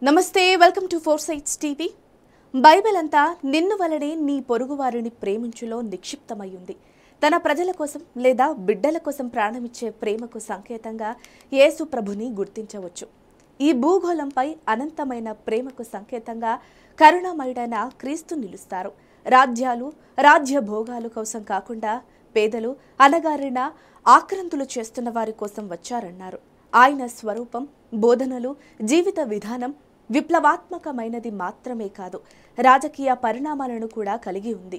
నమస్తే welcome to four sites TV Bible అంతా నిన్ను వలనే నీ పొరుగువారిని ప్రేమించులో నిక్షిప్తమై ఉంది తన ప్రజల కోసం లేదా బిడ్డల కోసం ప్రాణమిచ్చే ప్రేమకు సంకేతంగా యేసు ప్రభుని గుర్తించవచ్చు ఈ భూగోళంపై అనంతమైన ప్రేమకు సంకేతంగా కరుణామయుడైన క్రీస్తు నిలుస్తారు రాజ్యాలు రాజ్య భోగాలు కోసం కాకుండా పేదలు అనగారిన ఆక్రంతులు చేస్తున్న వారి కోసం వచ్చారన్నారు ఆయన స్వరూపం బోధనలు జీవిత విధానం విప్లవాత్మకమైనది మాత్రమే కాదు రాజకీయ పరిణామాలను కూడా కలిగి ఉంది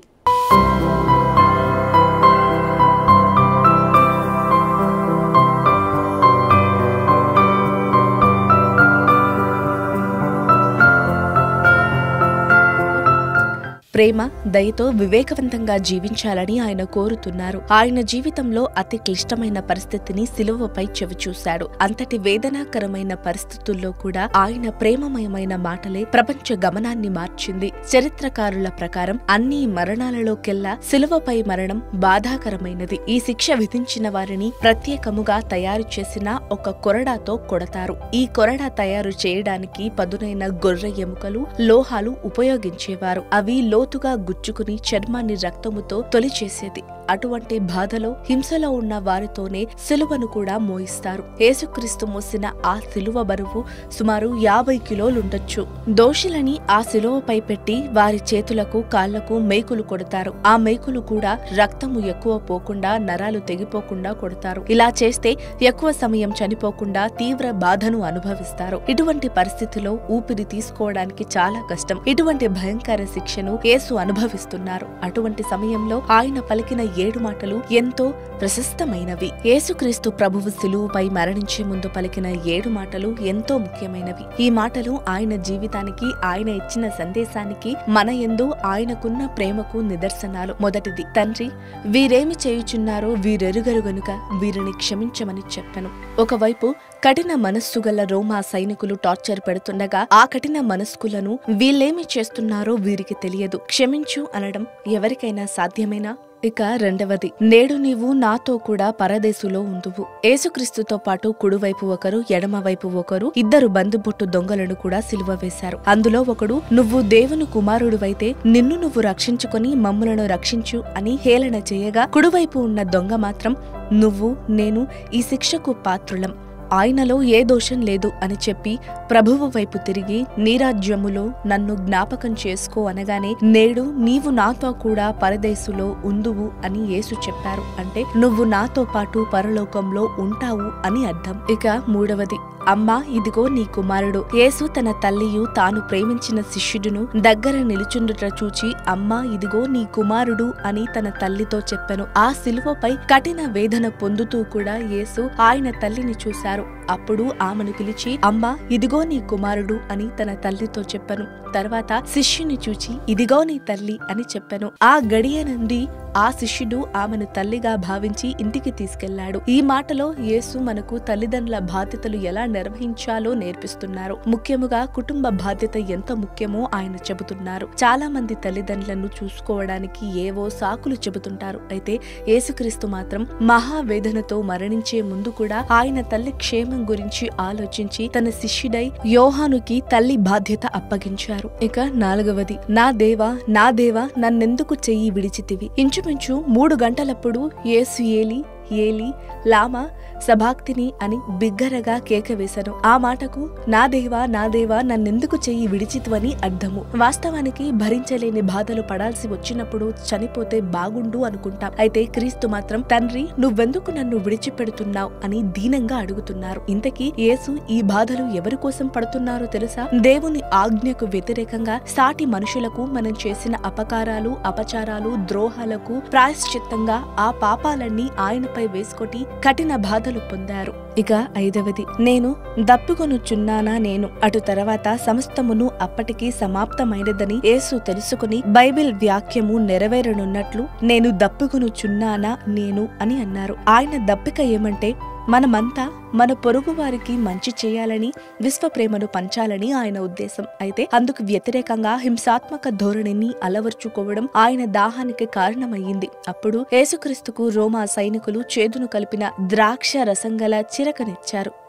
ప్రేమ దయతో వివేకవంతంగా జీవించాలని ఆయన కోరుతున్నారు ఆయన జీవితంలో అతి క్లిష్టమైన పరిస్థితిని సిలువపై చెవిచూశాడు అంతటి వేదనాకరమైన పరిస్థితుల్లో కూడా ఆయన ప్రేమమయమైన మాటలే ప్రపంచ గమనాన్ని మార్చింది చరిత్రకారుల ప్రకారం అన్ని మరణాలలోకెల్లా సిలువపై మరణం బాధాకరమైనది ఈ శిక్ష విధించిన వారిని ప్రత్యేకముగా తయారు చేసిన ఒక కొరడాతో కొడతారు ఈ కొరడా తయారు చేయడానికి పదునైన గొర్రె ఎముకలు లోహాలు ఉపయోగించేవారు అవి లోతుగా గుచ్చుకుని చర్మాన్ని రక్తముతో తొలిచేసేది అటువంటి బాధలో హింసలో ఉన్న వారితోనే సిలువను కూడా మోయిస్తారు యేసుక్రీస్తు మోసిన ఆ సిలువ బరువు సుమారు యాభై కిలోలుండొచ్చు దోషులని ఆ సిలువపై పెట్టి వారి చేతులకు కాళ్లకు మేకులు కొడతారు ఆ మేకులు కూడా రక్తము ఎక్కువ పోకుండా నరాలు తెగిపోకుండా కొడతారు ఇలా చేస్తే ఎక్కువ సమయం చనిపోకుండా తీవ్ర బాధను అనుభవిస్తారు ఇటువంటి పరిస్థితిలో ఊపిరి తీసుకోవడానికి చాలా కష్టం ఇటువంటి భయంకర శిక్షను యేసు అనుభవిస్తున్నారు అటువంటి సమయంలో ఆయన పలికిన ఏడు మాటలు ఎంతో ప్రశస్తమైనవి యేసుక్రీస్తు ప్రభువు సిలువుపై మరణించే ముందు పలికిన ఏడు మాటలు ఎంతో ముఖ్యమైనవి ఈ మాటలు ఆయన జీవితానికి ఆయన ఇచ్చిన సందేశానికి మన ఎందు ఆయనకున్న ప్రేమకు నిదర్శనాలు మొదటిది తండ్రి వీరేమి చేయుచున్నారో వీరెరుగరు గనుక వీరిని క్షమించమని చెప్పను ఒకవైపు కఠిన మనస్సు గల రోమా సైనికులు టార్చర్ పెడుతుండగా ఆ కఠిన మనస్కులను వీళ్ళేమి చేస్తున్నారో వీరికి తెలియదు క్షమించు అనడం ఎవరికైనా సాధ్యమేనా ఇక రెండవది నేడు నీవు నాతో కూడా పరదేశులో ఉందువు యేసుక్రీస్తుతో పాటు కుడివైపు ఒకరు ఎడమవైపు ఒకరు ఇద్దరు బందుబొట్టు దొంగలను కూడా సిలువ వేశారు అందులో ఒకడు నువ్వు దేవుని కుమారుడివైతే నిన్ను నువ్వు రక్షించుకొని మమ్ములను రక్షించు అని హేళన చేయగా కుడివైపు ఉన్న దొంగ మాత్రం నువ్వు నేను ఈ శిక్షకు పాత్రులం ఆయనలో ఏ దోషం లేదు అని చెప్పి ప్రభువు వైపు తిరిగి నీరాజ్యములో నన్ను జ్ఞాపకం చేసుకో అనగానే నేడు నీవు నాతో కూడా పరదేశులో ఉందువు అని యేసు చెప్పారు అంటే నువ్వు నాతో పాటు పరలోకంలో ఉంటావు అని అర్థం ఇక మూడవది అమ్మా ఇదిగో నీ కుమారుడు యేసు తన తల్లియు తాను ప్రేమించిన శిష్యుడును దగ్గర నిలుచుండుట చూచి అమ్మా ఇదిగో నీ కుమారుడు అని తన తల్లితో చెప్పెను ఆ శిలువపై కఠిన వేదన పొందుతూ కూడా యేసు ఆయన తల్లిని చూశారు అప్పుడు ఆమెను పిలిచి అమ్మా ఇదిగో నీ కుమారుడు అని తన తల్లితో చెప్పెను తర్వాత శిష్యుని చూచి ఇదిగో నీ తల్లి అని చెప్పెను ఆ గడియ నుండి ఆ శిష్యుడు ఆమెను తల్లిగా భావించి ఇంటికి తీసుకెళ్లాడు ఈ మాటలో యేసు మనకు తల్లిదండ్రుల బాధ్యతలు ఎలా నిర్వహించాలో నేర్పిస్తున్నారు ముఖ్యముగా కుటుంబ బాధ్యత ఎంత ముఖ్యమో ఆయన చెబుతున్నారు చాలా మంది తల్లిదండ్రులను చూసుకోవడానికి ఏవో సాకులు చెబుతుంటారు అయితే యేసుక్రీస్తు మాత్రం మహావేదనతో మరణించే ముందు కూడా ఆయన తల్లి క్షేమం గురించి ఆలోచించి తన శిష్యుడై యోహానుకి తల్లి బాధ్యత అప్పగించారు ఇక నాలుగవది నా దేవా నా దేవా నన్నెందుకు చెయ్యి విడిచితివి ఇంచుమించు మూడు గంటలప్పుడు యేసు ఏలి ఏలి లామా సభాక్తిని అని బిగ్గరగా కేక వేశాను ఆ మాటకు నా దేవా నా దేవా నన్నెందుకు చెయ్యి విడిచిత్వని అర్థము వాస్తవానికి భరించలేని బాధలు పడాల్సి వచ్చినప్పుడు చనిపోతే బాగుండు అనుకుంటాం అయితే క్రీస్తు మాత్రం తండ్రి నువ్వెందుకు నన్ను విడిచిపెడుతున్నావు అని దీనంగా అడుగుతున్నారు ఇంతకీ యేసు ఈ బాధలు ఎవరి కోసం పడుతున్నారో తెలుసా దేవుని ఆజ్ఞకు వ్యతిరేకంగా సాటి మనుషులకు మనం చేసిన అపకారాలు అపచారాలు ద్రోహాలకు ప్రాయశ్చిత్తంగా ఆ పాపాలన్నీ ఆయనపై వేసుకొని కఠిన బాధలు పొందారు ఇక ఐదవది నేను దప్పికొనుచున్నానా నేను అటు తర్వాత సమస్తమును అప్పటికి సమాప్తమైనదని యేసు తెలుసుకుని బైబిల్ వాక్యము నెరవేరనున్నట్లు నేను దప్పికొనుచున్నానా నేను అని అన్నారు ఆయన దప్పిక ఏమంటే మనమంతా మన పొరుగు వారికి మంచి చేయాలని విశ్వప్రేమను పంచాలని ఆయన ఉద్దేశం అయితే అందుకు వ్యతిరేకంగా హింసాత్మక ధోరణిని అలవర్చుకోవడం ఆయన దాహానికి కారణమయ్యింది అప్పుడు యేసుక్రీస్తుకు రోమా సైనికులు చేదును కలిపిన ద్రాక్ష రసం గల చిరకనిచ్చారు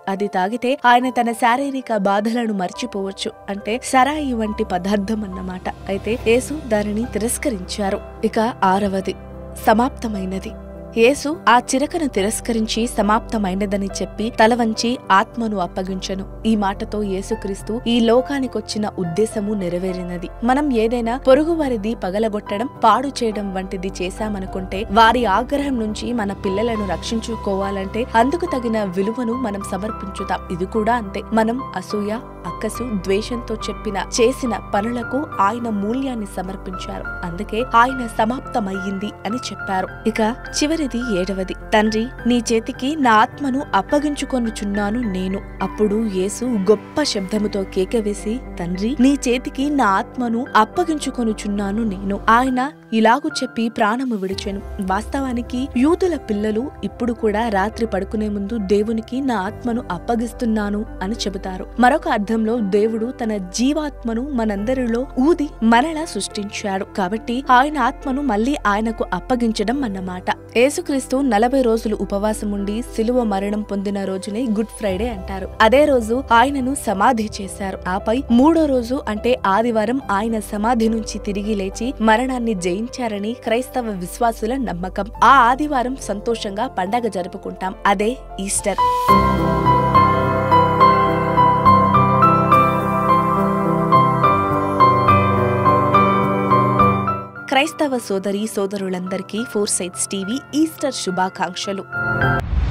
అది తాగితే ఆయన తన శారీరక బాధలను మర్చిపోవచ్చు అంటే సరాయి వంటి పదార్థం అన్నమాట అయితే యేసు దానిని తిరస్కరించారు ఇక ఆరవది సమాప్తమైనది యేసు ఆ చిరకను తిరస్కరించి సమాప్తమైనదని చెప్పి తల వంచి ఆత్మను అప్పగించను ఈ మాటతో యేసుక్రీస్తు ఈ లోకానికొచ్చిన ఉద్దేశము నెరవేరినది మనం ఏదైనా పొరుగువారిది పగలగొట్టడం పాడు చేయడం వంటిది చేశామనుకుంటే వారి ఆగ్రహం నుంచి మన పిల్లలను రక్షించుకోవాలంటే అందుకు తగిన విలువను మనం సమర్పించుతాం ఇది కూడా అంతే మనం అసూయ అక్కసు ద్వేషంతో చెప్పిన చేసిన పనులకు ఆయన మూల్యాన్ని సమర్పించారు అందుకే ఆయన సమాప్తమయ్యింది అని చెప్పారు ఇక చివరిది ఏడవది తండ్రి నీ చేతికి నా ఆత్మను అప్పగించుకొనుచున్నాను నేను అప్పుడు యేసు గొప్ప శబ్దముతో కేకవేసి తండ్రి నీ చేతికి నా ఆత్మను అప్పగించుకొనుచున్నాను నేను ఆయన ఇలాగు చెప్పి ప్రాణము విడిచెను వాస్తవానికి యూదుల పిల్లలు ఇప్పుడు కూడా రాత్రి పడుకునే ముందు దేవునికి నా ఆత్మను అప్పగిస్తున్నాను అని చెబుతారు మరొక అర్థంలో దేవుడు తన జీవాత్మను మనందరిలో ఊది మరలా సృష్టించాడు కాబట్టి ఆయన ఆత్మను మళ్ళీ ఆయనకు అప్పగించడం అన్నమాట యేసుక్రీస్తు నలభై రోజులు ఉపవాసం ఉండి సిలువ మరణం పొందిన రోజునే గుడ్ ఫ్రైడే అంటారు అదే రోజు ఆయనను సమాధి చేశారు ఆపై మూడో రోజు అంటే ఆదివారం ఆయన సమాధి నుంచి తిరిగి లేచి మరణాన్ని జయించారని క్రైస్తవ విశ్వాసుల నమ్మకం ఆ ఆదివారం సంతోషంగా పండగ జరుపుకుంటాం అదే ఈస్టర్ క్రైస్తవ సోదరి సోదరులందరికీ ఫోర్ సైట్స్ టీవీ ఈస్టర్ శుభాకాంక్షలు